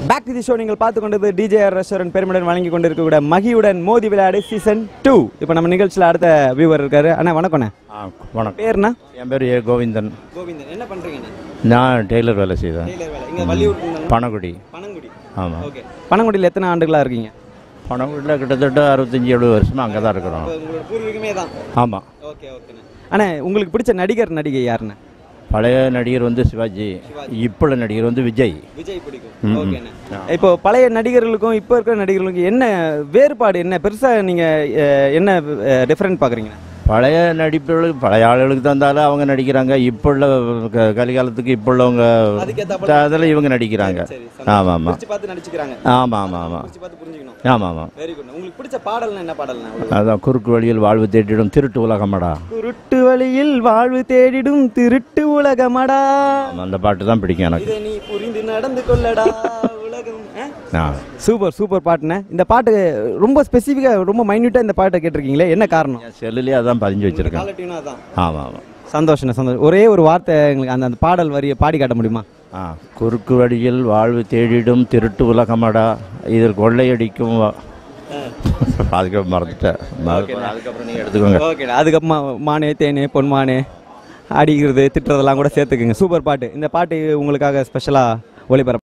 Back to the show நீங்கள் பார்த்து கொண்டது டிஜேஆர் ரெஸ்டாரண்ட் பெருமையுடன் வழங்கி கொண்டிருக்கக்கூடிய மகியுடன் மோதி விளையாடு சீசன் டூ இப்போ நம்ம நிகழ்ச்சியில் அடுத்த வியூவர் இருக்காரு அண்ணா வணக்கண்ணே ஆ வணக்கம் பேர்னா என் பேர் ஏ கோவிந்தன் கோவிந்தன் என்ன பண்ணுறீங்கண்ணே நான் டெய்லர் வேலை செய்தேன் டெய்லர் வேலை இங்கே வள்ளியூர் பனகுடி பனங்குடி ஆமாம் ஓகே பனங்குடியில் எத்தனை ஆண்டுகளாக இருக்கீங்க பனகுடியில் கிட்டத்தட்ட அறுபத்தஞ்சி எழுபது வருஷமாக அங்கே தான் இருக்கிறோம் உங்களோட பூர்வீகமே தான் ஆமாம் ஓகே ஓகேண்ணே அண்ணே உங்களுக்கு பிடிச்ச நடிகர் நடிகை யாருண்ணே பழைய நடிகர் வந்து சிவாஜி இப்போ உள்ள நடிகர் வந்து விஜய் விஜய் பிடிக்கும் ஓகேண்ணே இப்போ பழைய நடிகர்களுக்கும் இப்போ இருக்கிற நடிகர்களுக்கும் என்ன வேறுபாடு என்ன பெருசாக நீங்கள் என்ன டிஃப்ரெண்ட் பார்க்குறீங்க பழைய நடிப்புகளுக்கு பழைய ஆளுகளுக்கு தந்தாலும் அவங்க நடிக்கிறாங்க இப்போ உள்ள க- கலிகாலத்துக்கு இப்போ உள்ளவங்க அதுக்கேற்ற அதில் இவங்க நடிக்கிறாங்க சரி ஆமாம் ஆமாம் பிடிச்சி பார்த்து நடிச்சுக்கிறாங்க ஆமாம் ஆமாம் ஆமாம் பிடிச்சி பார்த்து புரிஞ்சுக்கணும் ஆமாம் ஆமாம் வெரி குட் உங்களுக்கு பிடிச்ச பாடல்னா என்ன பாடல்னா உங்களுக்கு? அதான் குறுக்கு வழியில் வாழ்வு தேடிடும் திருட்டு உலகமடா குருட்டு வழியில் வாழ்வு தேடிடும் திருட்டு உலகமடா ஆமாம், அந்த பாட்டு தான் பிடிக்கும் எனக்கு இதை நீ புரிந்து நடந்து கொள்ளடா உலகம் ஆ சூப்பர் சூப்பர் பாட்டுண்ணே இந்த பாட்டு ரொம்ப ஸ்பெசிஃபிக்காக ரொம்ப மைன்யூட்டாக இந்த பாட்டை கேட்டிருக்கீங்களே என்ன காரணம் என் செல்லுலேயே அதான் பதிஞ்சு வச்சுருக்கேன் காலட்டினா தான் ஆமாம் ஆமாம் சந்தோஷம் சந்தோஷம் ஒரே ஒரு வார்த்தை எங்களுக்கு அந்த அந்த பாடல் வரியை பாடி காட்ட முடியுமா ஆ குறுக்கு வழியில் வாழ்வு தேடிடும் திருட்டு உலகமடா இதில் கொள்ளையடிக்கும் வ- அதுக்கு மறந்துட்டேன் மறந்து- அதுக்கப்புறம் நீங்கள் எடுத்துக்கோங்க ஓகேடா அதுக்கப்புறமா மானே தேனே பொன்மானே அடிக்கிறது திட்டுறதெல்லாம் கூட சேர்த்துக்குங்க சூப்பர் பாட்டு இந்த பாட்டு உங்களுக்காக ஸ்பெஷலாக ஒளிபரப்பு